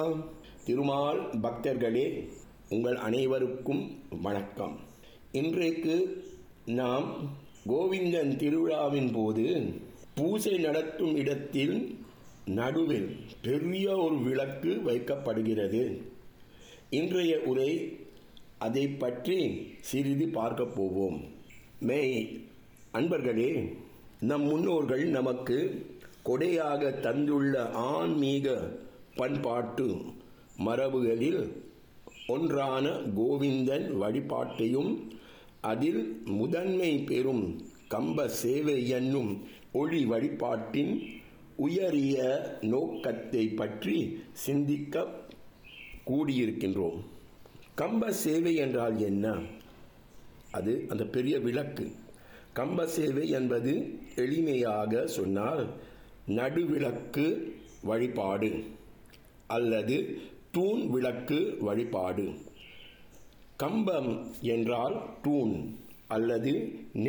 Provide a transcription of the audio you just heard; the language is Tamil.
திருமால் பக்தர்களே உங்கள் அனைவருக்கும் வணக்கம் இன்றைக்கு நாம் கோவிந்தன் திருவிழாவின் போது பூசை நடத்தும் இடத்தில் நடுவில் பெரிய ஒரு விளக்கு வைக்கப்படுகிறது இன்றைய உரை அதை பற்றி சிறிது பார்க்க போவோம் மே அன்பர்களே நம் முன்னோர்கள் நமக்கு கொடையாக தந்துள்ள ஆன்மீக பண்பாட்டு மரபுகளில் ஒன்றான கோவிந்தன் வழிபாட்டையும் அதில் முதன்மை பெறும் கம்ப சேவை என்னும் ஒளி வழிபாட்டின் உயரிய நோக்கத்தை பற்றி சிந்திக்க கூடியிருக்கின்றோம் கம்ப சேவை என்றால் என்ன அது அந்த பெரிய விளக்கு கம்ப சேவை என்பது எளிமையாக சொன்னால் நடுவிளக்கு வழிபாடு அல்லது தூண் விளக்கு வழிபாடு கம்பம் என்றால் தூண் அல்லது